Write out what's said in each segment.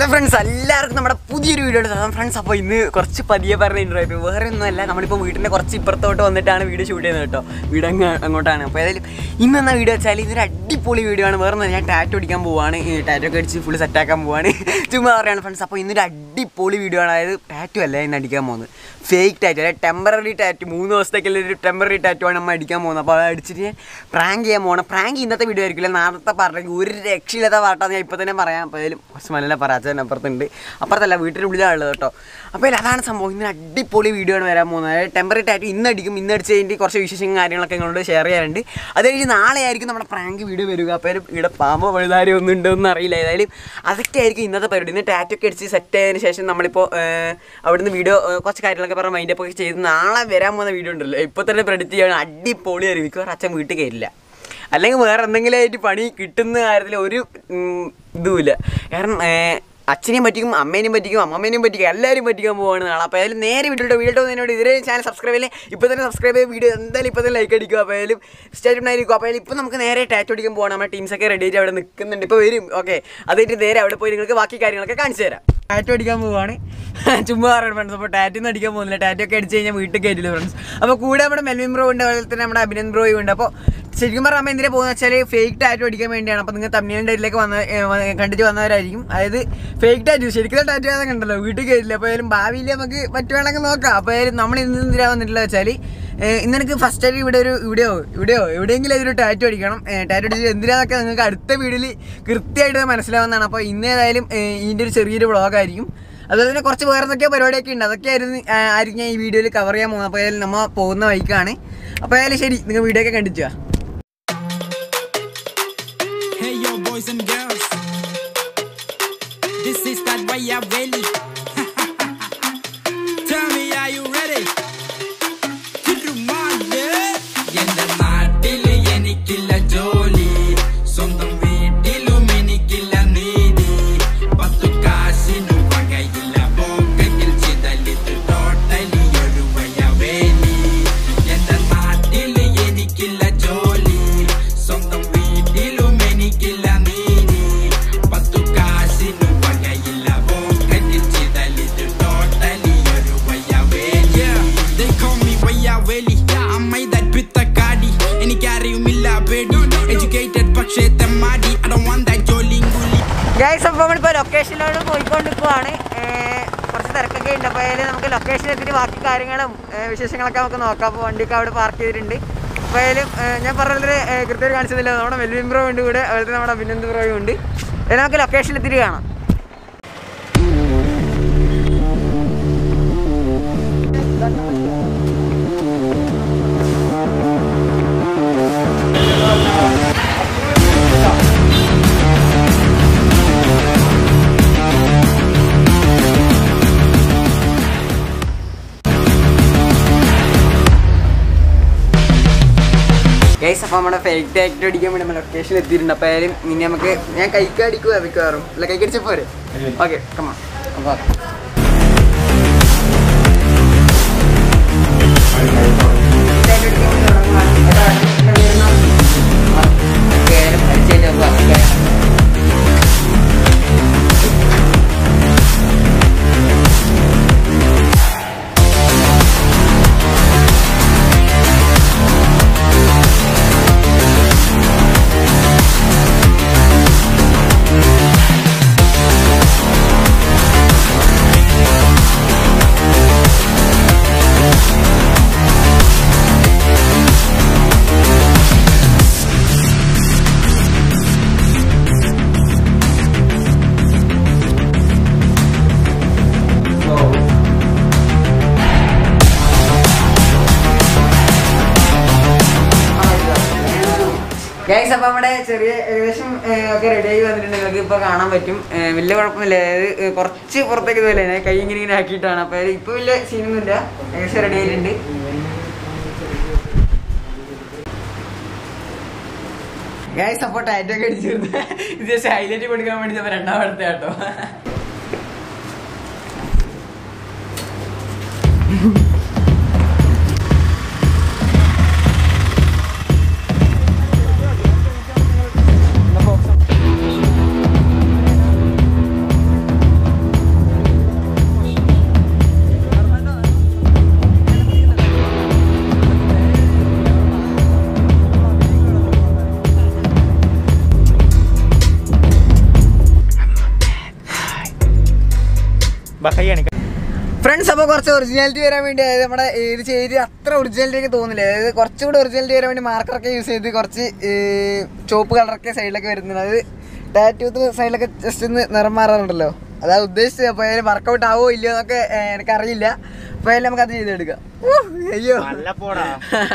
Hello friends എല്ലാവർക്കും നമ്മുടെ പുതിയൊരു വീഡിയോ എടുത്തത് ഫ്രണ്ട്സ് അപ്പോൾ ഇന്ന് കുറച്ച് പതിയെ പറഞ്ഞ ഇൻട്രോ വേറെ ഒന്നുമല്ല നമ്മളിപ്പോൾ വീട്ടിൻ്റെ കുറച്ച് ഇപ്പുറത്തോട്ട് വന്നിട്ടാണ് വീഡിയോ ഷൂട്ട് ചെയ്യുന്നത് കേട്ടോ വീട് അങ്ങ് അങ്ങോട്ടാണ് അപ്പോൾ ഏതായാലും ഇന്ന് എന്ന വീഡിയോ വെച്ചാൽ ഇതൊരു അടിപൊളി വീഡിയോ ആണ് വേറെ ഒന്നും ഞാൻ ടാറ്റോ അടിക്കാൻ പോവാണ് ഈ ടാറ്റോ ഒക്കെ അടിച്ച് ഫുൾ സെറ്റാക്കാൻ പോവാണ് ചുമ്മാ പറയുകയാണ് ഫ്രണ്ട്സ് അപ്പോൾ ഇന്നൊരു അടിപൊളി വീഡിയോ ആണ് അതായത് ടാറ്റോ അല്ല ഇന്ന് അടിക്കാൻ പോകുന്നത് ഫേക്ക് ടാറ്റോ അതായത് ടെമ്പററി ടാറ്റു മൂന്ന് ദിവസത്തേക്കുള്ള ഒരു ടെമ്പററി ടാറ്റു ആണ് നമ്മൾ അടിക്കാൻ പോകുന്നത് അപ്പോൾ അത് അടിച്ചിട്ട് ഞാൻ പ്രാങ്ക് ചെയ്യാൻ പോകണം പ്രാങ്ക് ഇന്നത്തെ വീഡിയോ ആയിരിക്കില്ല നാളത്തെ പറഞ്ഞെങ്കിൽ ഒരു രക്ഷയില്ലാത്ത പാട്ടാന്ന് ഞാൻ ഇപ്പോൾ തന്നെ പറയാം അപ്പോൾ അതിലും കുറച്ച് മലല്ല പറയാച്ചൻ അപ്പുറത്തുണ്ട് അപ്പുറത്തല്ല വീട്ടിൻ്റെ ഉള്ളിലാണ് കേട്ടോ അപ്പോൾ അതിൽ അതാണ് സംഭവം ഇന്ന് അടിപൊളി വീഡിയോ ആണ് വരാൻ പോകുന്നത് അതായത് ടെമ്പററി ടാറ്റു ഇന്ന് അടിക്കും ഇന്ന് അടിച്ച് കഴിഞ്ഞിട്ട് കുറച്ച് വിശേഷങ്ങളും കാര്യങ്ങളൊക്കെ നിങ്ങളോട് ഷെയർ ചെയ്യാറുണ്ട് അത് കഴിഞ്ഞ് നാളെ ആയിരിക്കും നമ്മുടെ പ്രാങ്ക് വീഡിയോ വരിക അപ്പോൾ അതിൽ ഇവിടെ പാമ്പോ വഴുതാരി ഒന്നും ഉണ്ടോയെന്ന് അറിയില്ല ഏതായാലും അതൊക്കെ ആയിരിക്കും ഇന്നത്തെ പരിപാടി ഇന്ന് ടാറ്റു ഒക്കെ അടിച്ച് സെറ്റ് ആയതിനു ശേഷം നമ്മളിപ്പോൾ ഏഹ്, അവിടുന്ന് വീഡിയോ ഏഹ്, കുറച്ച് കാര്യങ്ങളൊക്കെ പറഞ്ഞ് മൈൻഡപ്പ് ഒക്കെ ചെയ്ത് നാളെ വരാൻ പോകുന്ന വീഡിയോ ഉണ്ടല്ലോ ഇപ്പോൾ തന്നെ പ്രെഡിക്റ്റ് ചെയ്യണം അടിപൊളി ആയിരിക്കും മിക്കവാറും അച്ഛൻ വീട്ടിൽ കയറില്ല അല്ലെങ്കിൽ വേറെ എന്തെങ്കിലും ആയിട്ട് പണി കിട്ടുന്ന കാര്യത്തിൽ ഒരു ഉം, ഇതുമില്ല കാരണം ഏഹ്, അച്ഛനെയും പറ്റിക്കും അമ്മേനെയും പറ്റിക്കും അമ്മമ്മേനെയും പറ്റിക്കും എല്ലാവരും പറ്റിക്കാൻ പോവാണ് നാളെ അപ്പോൾ അതിൽ നേരെ വീഡിയോ വീഡിയോ എന്നോട് ഇതുവരെ ചാനൽ സബ്സ്ക്രൈബ് ചെയ്യില്ലേ ഇപ്പോൾ തന്നെ സബ്സ്ക്രൈബ് ചെയ്ത് വീഡിയോ എന്തായാലും ഇപ്പോൾ തന്നെ ലൈക്ക് അടിക്കുക അപ്പോൾ അതിലും സ്റ്റേറ്റ് ആയിരിക്കും അപ്പോൾ അതിൽ ഇപ്പോൾ നമുക്ക് നേരെ ടാറ്റോ അടിക്കാൻ പോകണം നമ്മുടെ ടീംസൊക്കെ റെഡി ആയിട്ട് അവിടെ നിൽക്കുന്നുണ്ട് ഇപ്പോൾ വരും ഓക്കെ അതായിട്ട് നേരെ അവിടെ പോയി നിങ്ങൾക്ക് ബാക്കി കാര്യങ്ങളൊക്കെ കാണിച്ചു തരാം ടാറ്റോ അടിക്കാൻ പോവാണ് ചുമ്മാ പറയണം ഫ്രണ്ട്സ് അപ്പോൾ ടാറ്റൊന്നും അടിക്കാൻ പോകുന്നില്ല ടാറ്റോ ഒക്കെ അടിച്ച് കഴിഞ്ഞാൽ വീട്ടിൽ കയറ്റില്ല ഫ്രണ്ട്സ് അപ്പോൾ കൂടെ നമ്മുടെ മെൽവിൻ ബ്രോ ഉണ്ട് അതുപോലെ തന്നെ നമ്മുടെ അഭിനന്ദ് ബ്രോയും ഉണ്ട് അപ്പോൾ ശരിക്കും പറഞ്ഞാൽ നമ്മൾ എന്തിനാ പോകുന്നത് വെച്ചാൽ ഫേക്ക് ടാറ്റു അടിക്കാൻ വേണ്ടിയാണ് അപ്പോൾ നിങ്ങൾ തമിഴ്നാട് ഡേറ്റിലേക്ക് വന്ന ഏ, വന്ന് കണ്ടിട്ട് വന്നവരായിരിക്കും അതായത് ഫേക്ക് ടാറ്റു ശരിക്കും ടാറ്റു ആണെന്ന് കണ്ടല്ലോ വീട്ടിൽ കയറില്ല അപ്പോൾ ആയാലും ഭാവിയിൽ നമുക്ക് പറ്റുവാണെങ്കിൽ നോക്കാം അപ്പോൾ ആയാലും നമ്മൾ ഇന്ന് എന്തിനാ വന്നിട്ടില്ല വെച്ചാൽ ഇന്ന് എനിക്ക് ഫസ്റ്റ് ആയിട്ട് ഇവിടെ ഒരു ഇവിടെയോ ഇവിടെയോ എവിടെയെങ്കിലും ഇതൊരു ടാറ്റു അടിക്കണം ടാറ്റു അടിച്ച് എന്തിനാന്നൊക്കെ നിങ്ങൾക്ക് അടുത്ത വീഡിയോയിൽ കൃത്യമായിട്ട് മനസ്സിലാവുന്നതാണ് അപ്പോൾ ഇന്ന് ഏതായാലും ഏ, ഇതിൻ്റെ ഒരു ചെറിയൊരു വ്ളോഗായിരിക്കും അതുപോലെ തന്നെ കുറച്ച് വേറെ എന്തൊക്കെയോ പരിപാടിയൊക്കെ ഉണ്ട് അതൊക്കെ ആയിരുന്നു ആ, ആയിരിക്കും ഞാൻ ഈ വീഡിയോയിൽ കവർ ചെയ്യാൻ പോകുന്നത് അപ്പോൾ ഏതായാലും നമ്മൾ പോകുന്ന വഴിക്കാണ് അപ്പോൾ ഏതായാലും ശരി നിങ്ങൾ വീഡിയോ ഒക്കെ കണ്ടിച്ചു Hey yo, boys and girls. This is that Vaya Valley. Tell me, are you ready? തിരുമാല്. എന്റെ നാട്ടില് എനിക്കില്ല ജോലി സ്വന്തം വീട്ടിലും എനിക്കില്ല നീതി പത്തു കാശിനും വകയില്ല പോക്കറ്റിൽ ചിതലിട്ട് ടോട്ടലി ഒരു വയവേലി എന്റെ നാട്ടില് എനിക്കില്ല ജോലി സ്വന്തം വീട്ടിലും എനിക്കില്ല നീതി പത്തു കാശിനും വകയില്ല പോക്കറ്റിൽ ചിതലിട്ട് ടോട്ടലി ഒരു വയവേലി They call me വയ്യാവേലി I made that with a കാടി എനിക്കറിയുമില്ല പേടി Educated പക്ഷേ തെമ്മാടി I don't want that ജോലിയും കൂലി ഗൈസ് അപ്പോൾ നമ്മളിപ്പോൾ ലൊക്കേഷനിലോട്ട് പോയിക്കൊണ്ടിരിക്കുവാണ് കുറച്ച് തിരക്കൊക്കെ ഉണ്ട് അപ്പോൾ അതിൽ നമുക്ക് ലൊക്കേഷൻ എത്തിയിട്ട് ബാക്കി കാര്യങ്ങളും ഏ, വിശേഷങ്ങളൊക്കെ നമുക്ക് നോക്കാം അപ്പോൾ വണ്ടിയൊക്കെ അവിടെ പാർക്ക് ചെയ്തിട്ടുണ്ട് അപ്പോൾ അതിലും ഞാൻ പറഞ്ഞതിൽ കൃത്യമായിട്ട് കാണിച്ചതില്ല നമ്മുടെ മെൽവിൻ ബ്രോ ഉണ്ട് ഇവിടെ അതുപോലെ തന്നെ നമ്മുടെ അഭിനന്ദ് ബ്രോയും ഉണ്ട് അതിൽ നമുക്ക് ലൊക്കേഷനിൽ എത്തിയിട്ട് കാണാം ഗൈസ് അപ്പോൾ നമ്മുടെ ഫേക്ക് ടാക്ട് അടിക്കാൻ വേണ്ടി നമ്മൾ ലൊക്കേഷൻ എത്തിയിട്ടുണ്ട് അപ്പോൾ ആയാലും ഇനി നമുക്ക് ഞാൻ കൈക്ക് അടിക്കുക മിക്കവാറും അല്ല കൈക്ക് അടിച്ചാൽ പോരെ ഓക്കെ കമാ അപ്പോൾ ഗൈസ് അപ്പോൾ നമ്മുടെ ചെറിയ ഏകദേശം ഏഹ്, ഒക്കെ റെഡി ആയി വന്നിട്ടുണ്ട് നിങ്ങൾക്ക് ഇപ്പോൾ കാണാൻ പറ്റും ഏഹ്, വലിയ കുഴപ്പമില്ല അതായത് ഏഹ്, കുറച്ച് പുറത്തേക്ക് ഇതുപോലെ ഞാൻ കൈ ഇങ്ങനെ ഇങ്ങനെ ആക്കിയിട്ടാണ് അപ്പോൾ ഇപ്പോൾ വലിയ സീനൊന്നുമില്ല ഏകദേശം റെഡി ആയിട്ടുണ്ട് ഗൈസ് അപ്പോൾ ടൈറ്റൊക്കെ അടിച്ചിരുന്നു ഇത് ജസ്റ്റ് ഹൈലൈറ്റ് കൊടുക്കാൻ വേണ്ടി നമ്മൾ രണ്ടാമത്തെ കേട്ടോ ബഹൈ കാണിക്കാം ഫ്രണ്ട്സ് അപ്പോൾ കുറച്ച് ഒറിജിനാലിറ്റി വരാൻ വേണ്ടി അതായത് നമ്മുടെ ഇത് ചെയ്ത് അത്ര ഒറിജിനാലിറ്റി ഒക്കെ തോന്നില്ല അതായത് കുറച്ചുകൂടി ഒറിജിനാലിറ്റി വരാൻ വേണ്ടി മാർക്കറൊക്കെ യൂസ് ചെയ്ത് കുറച്ച് ചോപ്പ് കളറൊക്കെ സൈഡിലൊക്കെ വരുന്നുണ്ട് അത് ടാറ്റൂത്ത് സൈഡിലൊക്കെ ജസ്റ്റ് ഒന്ന് നിറം മാറാറുണ്ടല്ലോ അതാ ഉദ്ദേശിച്ചത് അപ്പോൾ അതിന് വർക്കൗട്ട് ആവോ ഇല്ലയോ എന്നൊക്കെ ഏഹ്, എനിക്കറിയില്ല അപ്പോൾ അതിൽ നമുക്ക് അത് ചെയ്തെടുക്കാം ഊ, അയ്യോ നല്ല പോടാ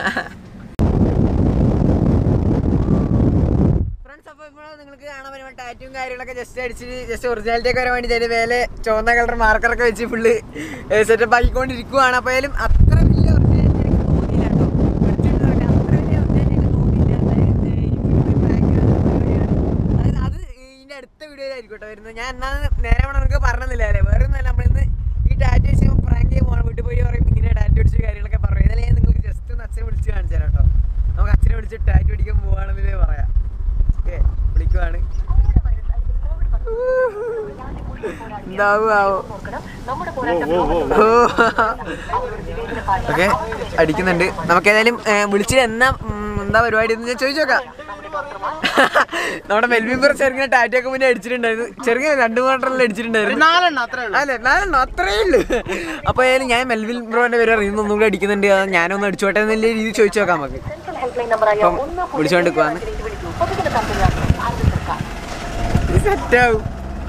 ഫ്രണ്ട്സ് അപ്പോൾ ഇപ്പോൾ നിങ്ങൾക്ക് കാണാൻ പറ്റുമ്പോൾ ടാറ്റും കാര്യങ്ങളൊക്കെ ജസ്റ്റ് അടിച്ചിട്ട് ജസ്റ്റ് ഒറിജിനാലിറ്റി ഒക്കെ വരാൻ വേണ്ടി അതിന് മേലെ ചുവന്ന കളർ മാർക്കറൊക്കെ വെച്ച് ഫുള്ള് സെറ്റപ്പ് ആക്കിക്കൊണ്ടിരിക്കുവാണ് അപ്പോൾ അതിലും അത്ര വലിയ ഒറിജിനാലിറ്റി എനിക്ക് തോന്നിയില്ല കേട്ടോ ഒറിജിനൽ അല്ല, അത്ര വലിയ ഒറിജിനാലിറ്റി എനിക്ക് തോന്നിയില്ല അതായത് ഈ വീഡിയോ prank ആണ് അതായത് അത് ഇതിൻ്റെ അടുത്ത വീഡിയോയിലായിരിക്കും കേട്ടോ വരുന്നത് ഞാൻ എന്നാ നേരെ വേണം നിങ്ങൾക്ക് പറഞ്ഞില്ല അല്ലേ വേറെ ഒന്നുമല്ല നമ്മളിന്ന് ഈ ടാറ്റു വെച്ച് പ്രാങ്ക് ചെയ്യാൻ പോകണം വീട്ടിൽ പോയി പറയും ഇങ്ങനെ ടാറ്റു അടിച്ച കാര്യങ്ങളൊക്കെ പറയും ഇതല്ലേ ഞാൻ നിങ്ങൾക്ക് ജസ്റ്റ് ഒന്ന് അച്ഛനെ വിളിച്ച് കാണിച്ചു തരാം കേട്ടോ നമുക്ക് അച്ഛനെ വിളിച്ച് ടാറ്റു അടിക്കാൻ പോവാണെന്നേ പറയാം ഓക്കെ വിളിക്കുവാണ് എന്താവുമാവോ ഓക്കെ അടിക്കുന്നുണ്ട് നമുക്ക് ഏതായാലും വിളിച്ചിട്ട് എന്നാ ഉം, എന്താ പരിപാടി എന്ന് ഞാൻ ചോദിച്ചു നോക്കാം നമ്മുടെ മെൽവിൻ പുറ ചെറുങ്ങനെ ടാറ്റൊക്കെ മുന്നേ അടിച്ചിട്ടുണ്ടായിരുന്നു ചെറുങ്ങനെ രണ്ടു മാത്രമല്ല അടിച്ചിട്ടുണ്ടായിരുന്നു നാലെണ്ണം അത്രേ ഉള്ളൂ അല്ല നാലെണ്ണം അത്രേ ഉള്ളൂ അപ്പൊ ഏതായാലും ഞാൻ മെൽവിൻ ബ്രോന്റെ പേര് അറിയുന്നു ഒന്നും കൂടി അടിക്കുന്നുണ്ട് അത് ഞാനൊന്ന് അടിച്ചോട്ടെ എന്നുള്ള രീതി ചോദിച്ചു നോക്കാം നമുക്ക് അപ്പം വിളിച്ചോണ്ട് നിൽക്കുവാന്ന് സെറ്റാവും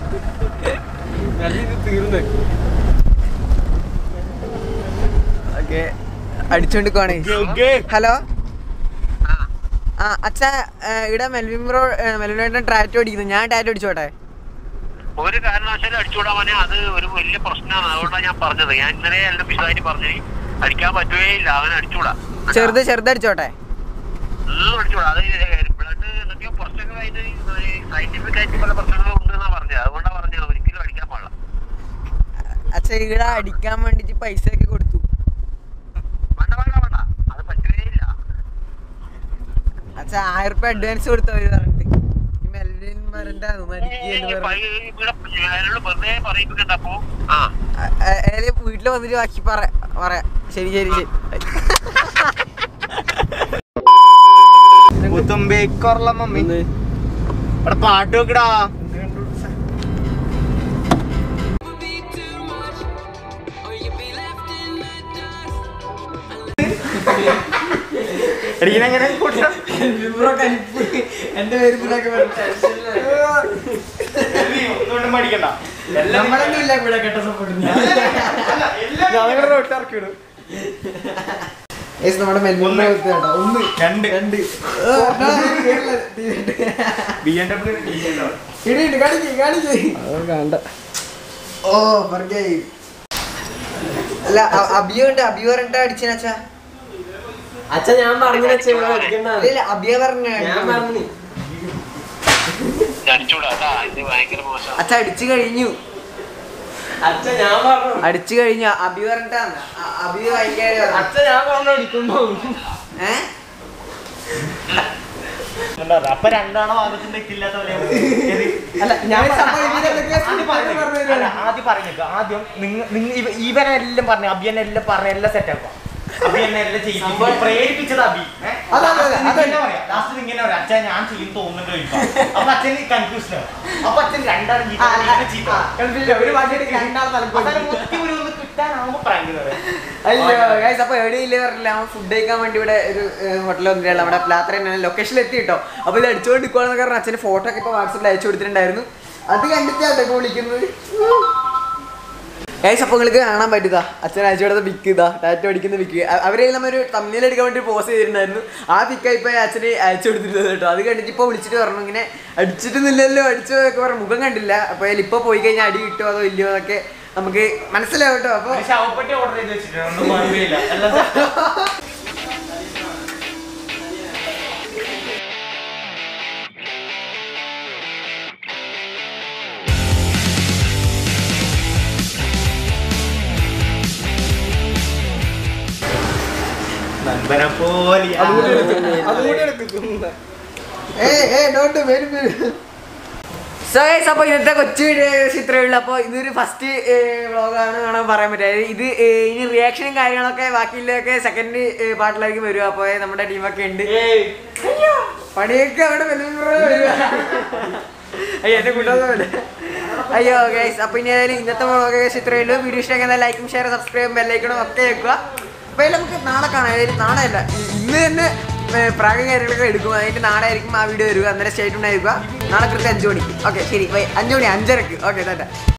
ഓക്കെ അടിച്ചോണ്ടിക്കുവാണേ ഹലോ ആ അച്ഛാ ഇവിടെ മെൽവിൻ ബ്രോ മെൽവിനായിട്ട് ടാറ്റോ അടിക്കുന്നു ഞാൻ ടാറ്റോ അടിച്ചോട്ടെ ഒരു കാരണവശാലും അടിച്ചുകൂടാ മോനെ അത് ഒരു വലിയ പ്രശ്നമാണ് അതുകൊണ്ടാണ് ഞാൻ പറഞ്ഞത് ഞാൻ ഇന്നലെ എല്ലാം വിശദമായിട്ട് പറഞ്ഞു അടിക്കാൻ പറ്റുകയില്ല അവൻ അടിച്ചുകൂടാ ചെറുത് ചെറുതടിച്ചോട്ടെ ഒന്നും അടിച്ചുകൂടാ അത് ബ്ലഡ് എന്തൊക്കെയോ പ്രശ്നങ്ങളായിട്ട് സയന്റിഫിക് ആയിട്ട് പല പ്രശ്നങ്ങളും ഉണ്ടെന്നാ പറഞ്ഞത് അതുകൊണ്ടാണ് പറഞ്ഞത് ഒരിക്കലും അടിക്കാൻ പാടില്ല അച്ഛ ഇവിടെ അടിക്കാൻ വേണ്ടിട്ട് പൈസ ഒക്കെ കൊടുത്തു വേണ്ട വേണ്ട വേണ്ട അത് പറ്റുകയില്ല അച്ഛ ആയിരം റുപ്യ അഡ്വാൻസ് കൊടുത്തു അവര് പറഞ്ഞിട്ട് ഈ മെൽവിൻ വരണ്ടാന്ന് മടിക്ക് എന്ന് ഈ പറഞ്ഞു പൈ- ഇവിടെ അയാളോട് വെറുതെ പറയിപ്പിക്കണ്ട അപ്പൊ ആ അയാള് വീട്ടില് വന്നിട്ട് ബാക്കി പറ പറയാ ശരി ശരി ശരി കുത്തുമ്പേക്കൊറല മമ്മി ഇവിടെ പാട്ട് വെക്കടാ എങ്ങനെ എന്റെ പേര് ഇതിലൊക്കെ ഒന്നുകൊണ്ടും മടിക്കണ്ട നമ്മളൊന്നും ഇല്ല ഇവിടെ കേട്ട സപ്പോർട്ട് നമ്മുടെ മെൽവിൻ ഒന്ന്. കേട്ടോ ഒന്ന് രണ്ട് രണ്ട് ബി എം ഡബ്ല്യൂ ഇടിയുണ്ട് കാണിക്ക് കാണിക്ക് കണ്ട ഓ പറഞ്ഞായി അല്ല അ- അബിയ ഉണ്ട് അബിയ പറഞ്ഞിട്ട് അടിച്ചനച്ചാ അച്ഛ ഞാൻ പറഞ്ഞു വെച്ചാ അടിക്കണ്ട ഇല്ല അബിയ പറഞ്ഞ ഞാൻ പറഞ്ഞു അടിച്ചുകൂടാ അതാ ഇത് ഭയങ്കര മോശം അച്ഛ അടിച്ചു കഴിഞ്ഞു അച്ഛ ഞാൻ പറഞ്ഞു അടിച്ചു കഴിഞ്ഞു അബി പറഞ്ഞിട്ടാണ് അ- അബി ഭയങ്കര അച്ഛ ഞാൻ പറഞ്ഞു അടിക്കുമ്പോ ഏ അപ്പൊ രണ്ടാണോ ആദ്യത്തിന്റെ എത്തില്ലാത്ത പോലെ അല്ല ഞാൻ സംഭവം ഇതിനൊക്കെ ആദ്യം പറഞ്ഞേക്ക്. അല്ല, ആദ്യം പറഞ്ഞേക്ക് ആദ്യം നിങ്ങൾ നിങ്ങൾ ഇവനെല്ലാം പറഞ്ഞു അഭിയനെല്ലാം പറഞ്ഞ എല്ലാം സെറ്റ് ആക്കാം അഭിയനെ എല്ലാം ചെയ്യിപ്പിച്ചു സംഭവം- പ്രേരിപ്പിച്ചത് അഭി ഏ? അതെ, അതെ, അതെ, ലാസ്റ്റ് അതെ. ഇങ്ങനെ പറയാം. ലാസ്റ്റ് ഇങ്ങനെ പറയാം അച്ഛൻ ഞാൻ ചെയ്യും തോന്നുന്നുണ്ടോ ചോദിക്കാം അപ്പൊ അച്ഛന് കൺഫ്യൂഷൻ ആവും അപ്പൊ അച്ഛൻ രണ്ടാളും ചീത്ത ആ, ആ, ഇങ്ങനെ ചീത്ത ആ, confusion. ഒരു വണ്ടിയുടെ രണ്ടാൾ തലപ്പ് അവസാനം മുത്തി ഒരു ഒന്ന് കിട്ടാനാവുമ്പോ പ്രാങ്ക് പറയാം അയ്യോ ഗൈസ് അപ്പൊ എവിടെയില്ല പറഞ്ഞില്ല അവൻ ഫുഡ് കഴിക്കാൻ വേണ്ടി ഇവിടെ ഒരു ഹോട്ടലിൽ വന്നിട്ടുള്ള നമ്മുടെ പ്ലാത്ര തന്നെയാണ് ലൊക്കേഷനിൽ എത്തി കേട്ടോ അപ്പൊ ഇത് അടിച്ചുകൊണ്ട് നിൽക്കുവാന്ന് കാരണം അച്ഛന് ഫോട്ടോ ഒക്കെ ഇപ്പൊ വാട്സപ്പിൽ അയച്ചു കൊടുത്തിട്ടുണ്ടായിരുന്നു അത് കണ്ടിട്ടാ അതൊക്കെ വിളിക്കുന്നത് ഗൈസ് അപ്പൊ നിങ്ങൾക്ക് കാണാൻ പറ്റുക അച്ഛൻ അയച്ചു കൊടുത്ത പിക്ക് ഇതാ ടാറ്റോ അടിക്കുന്ന പിക്ക് അവരെ നമ്മൊരു തമ്മിൽ എടുക്കാൻ വേണ്ടി പോസ്റ്റ് ചെയ്തിട്ടുണ്ടായിരുന്നു ആ പിക്കായി ഇപ്പൊ അച്ഛന് അയച്ചു കൊടുത്തിരുന്നത് കേട്ടോ അത് കണ്ടിട്ട് ഇപ്പൊ വിളിച്ചിട്ട് പറഞ്ഞു ഇങ്ങനെ അടിച്ചിട്ടൊന്നുമില്ലല്ലോ അടിച്ചോ ഒക്കെ പറഞ്ഞു മുഖം കണ്ടില്ല അപ്പൊ അതിൽ ഇപ്പൊ പോയി കഴിഞ്ഞാൽ അടി കിട്ടുമോ അതോ ഇല്ലയോ എന്നൊക്കെ നമുക്ക് മനസ്സിലാവും കേട്ടോ അപ്പൊ ഒരു ശവപ്പെട്ടി ഓർഡർ ചെയ്ത് വെച്ചിട്ടുണ്ട് ഒന്നും കുഴപ്പമില്ല എല്ലാം set ആ. നന്ദന പോലെ സോ ഗൈസ് അപ്പോൾ ഇന്നത്തെ കൊച്ചു ചിത്രമേ ഉള്ളൂ അപ്പോൾ ഇതൊരു ഫസ്റ്റ് വ്ളോഗാണ് കാണാൻ പറയാൻ പറ്റുക അതായത് ഇത് ഏ, ഇനി റിയാക്ഷനും കാര്യങ്ങളൊക്കെ ബാക്കിയുള്ളതൊക്കെ സെക്കൻഡ് പാർട്ടിലായിരിക്കും വരും അപ്പോൾ നമ്മുടെ ടീമൊക്കെ ഉണ്ട് പണിയൊക്കെ അവിടെ വലിയ അയ്യോ എന്നെ കൂട്ടാതെ പോലെ അയ്യോ ഗൈസ് അപ്പൊ ഇനി ഏതായാലും ഇന്നത്തെ വ്ളോഗ് ഇത്രയേ ഉള്ളൂ വീഡിയോ ഇഷ്ടമെങ്കിൽ ലൈക്കും ഷെയർ സബ്സ്ക്രൈബും ബെല്ലൈക്കണം ഒക്കെ വെക്കുക അപ്പൊ ഇതിൽ നമുക്ക് നാളെ കാണാം ഏതായാലും നാളെ അല്ല ഇ- ഇന്ന് തന്നെ പ്രാഗം കാര്യങ്ങളൊക്കെ എടുക്കും അതിന്റെ നാളെ ആയിരിക്കും ആ വീഡിയോ വരിക അന്നേരം സ്റ്റേറ്റ് ഉണ്ടായിരിക്കുക നാളെ കൃത്യം അഞ്ചു മണിക്ക് ഓക്കെ ശരി ബൈ അഞ്ചു മണി അഞ്ചരക്ക് ഓക്കെ തന്നെ